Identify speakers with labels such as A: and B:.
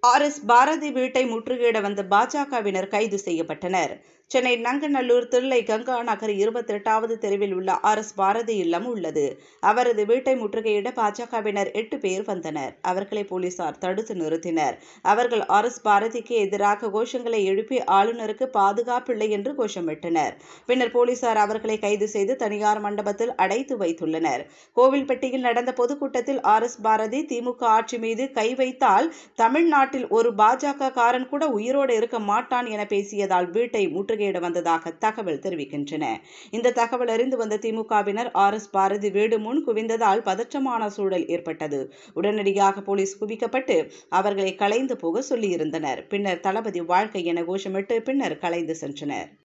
A: R S Bharathi வீட்டை முற்றுகையிட வந்த பாஜகவினர் கைது செய்யப்பட்டனர் சென்னை நங்கநல்லூர் தில்லை கங்கா நகர் இருபத்தி எட்டாவது தெருவில் உள்ள ஆர் எஸ் பாரதி இல்லம் உள்ளது அவரது வீட்டை முற்றுகையிட பாஜகவினர் எட்டு பேர் வந்தனர் அவர்களை போலீசார் தடுத்து நிறுத்தினர் அவர்கள் ஆர் எஸ் பாரதிக்கு எதிராக கோஷங்களை எழுப்பி ஆளுநருக்கு பாதுகாப்பில்லை என்று கோஷமிட்டனர் பின்னர் போலீசார் அவர்களை கைது செய்து தனியார் மண்டபத்தில் அடைத்து வைத்துள்ளனர் கோவில்பட்டியில் நடந்த பொதுக்கூட்டத்தில் ஆர் எஸ் பாரதி திமுக ஆட்சி மீது கை வைத்தால் தமிழ்நாட்டில் ஒரு பாஜக காரன் கூட உயிரோடு இருக்க மாட்டான் என பேசியதால் வீட்டை முற்றுகையிட வந்ததாக தகவல் தெரிவிக்கின்றன இந்த தகவல் அறிந்து வந்த திமுகவினர் ஆர் எஸ் பாரதி வீடு முன் குவிந்ததால் பதற்றமான சூழல் ஏற்பட்டது உடனடியாக போலீஸ் குவிக்கப்பட்டு அவர்களை கலைந்து போக சொல்லியிருந்தனர் பின்னர் தளபதி வாழ்க்கை என கோஷமிட்டு பின்னர் கலைந்து சென்றனர்